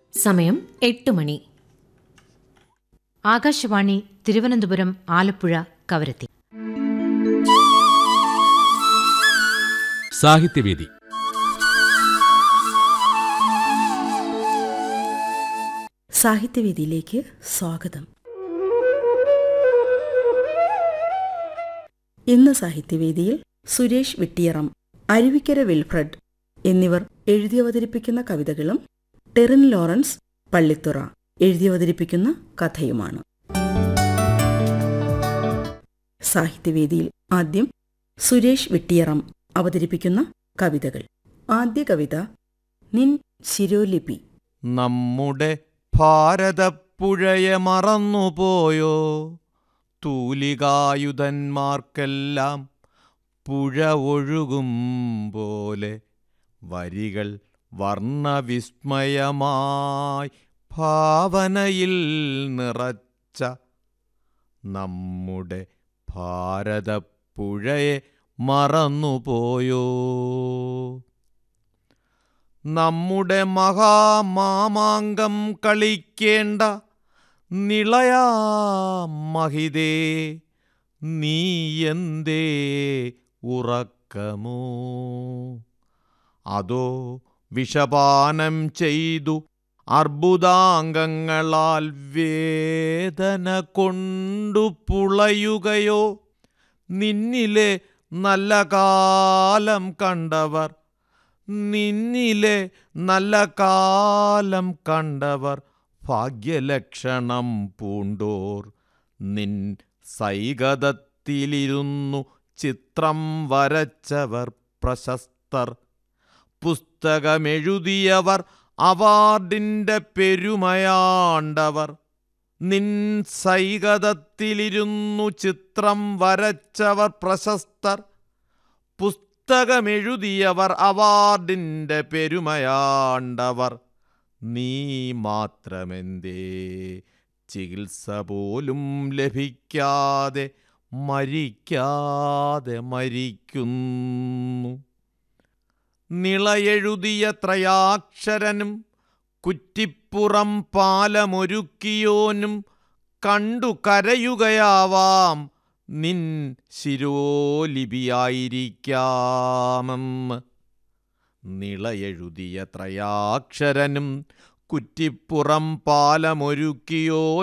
സമയം എട്ട് മണി ആകാശവാണി തിരുവനന്തപുരം ആലപ്പുഴ കവരത്തി സാഹിത്യവേദി സാഹിത്യവേദിയിലേക്ക് സ്വാഗതം ഇന്ന് സാഹിത്യവേദിയിൽ സുരേഷ് വിട്ടിയറം അരുവിക്കര വിൽഫ്രഡ് എന്നിവർ എഴുതിയവതരിപ്പിക്കുന്ന കവിതകളും ടെറിൻ ലോറൻസ് പള്ളിത്തുറ എഴുതിയവതരിപ്പിക്കുന്ന കഥയുമാണ് സാഹിത്യവേദിയിൽ ആദ്യം സുരേഷ് വിട്ടിയറം അവതരിപ്പിക്കുന്ന കവിതകൾ ആദ്യ കവിത നിൻ ശിരോലിപി നമ്മുടെ ഭാരതപ്പുഴയെ മറന്നുപോയോ തൂലികായുധന്മാർക്കെല്ലാം പുഴ ഒഴുകും പോലെ വരികൾ വർണ്ണവിസ്മയമായി ഭാവനയിൽ നിറച്ച നമ്മുടെ ഭാരതപ്പുഴയെ മറന്നുപോയോ നമ്മുടെ മഹാമാമാങ്കം കളിക്കേണ്ട നിളയാ മഹിതേ നീ എന്തേ ഉറക്കമോ അതോ വിഷപാനം ചെയ്തു അർബുദാംഗങ്ങളാൽ വേദന കൊണ്ടു പുളയുകയോ നിന്നിലെ നല്ല കാലം കണ്ടവർ നിന്നിലെ നല്ല കാലം കണ്ടവർ ഭാഗ്യലക്ഷണം പൂണ്ടോർ നിൻ സൈകതത്തിലിരുന്നു ചിത്രം വരച്ചവർ പ്രശസ്തർ പുസ്തകമെഴുതിയവർ അവാർഡിൻ്റെ പെരുമയാണ്ടവർ നിൻ സൈകതത്തിലിരുന്നു ചിത്രം വരച്ചവർ പ്രശസ്തർ പുസ്തകമെഴുതിയവർ അവാർഡിൻ്റെ പെരുമയാണ്ടവർ നീ മാത്രമെന്തേ ചികിത്സ പോലും ലഭിക്കാതെ മരിക്കാതെ മരിക്കുന്നു നിളയെഴുതിയ ത്രയാക്ഷരനും കുറ്റിപ്പുറം പാലമൊരുക്കിയോനും കണ്ടു കരയുകയാവാം നിൻ ശിരോലിപിയായിരിക്കാമെന്ന് നിളയെഴുതിയ ത്രയാക്ഷരനും കുറ്റിപ്പുറം പാലമൊരുക്കിയോ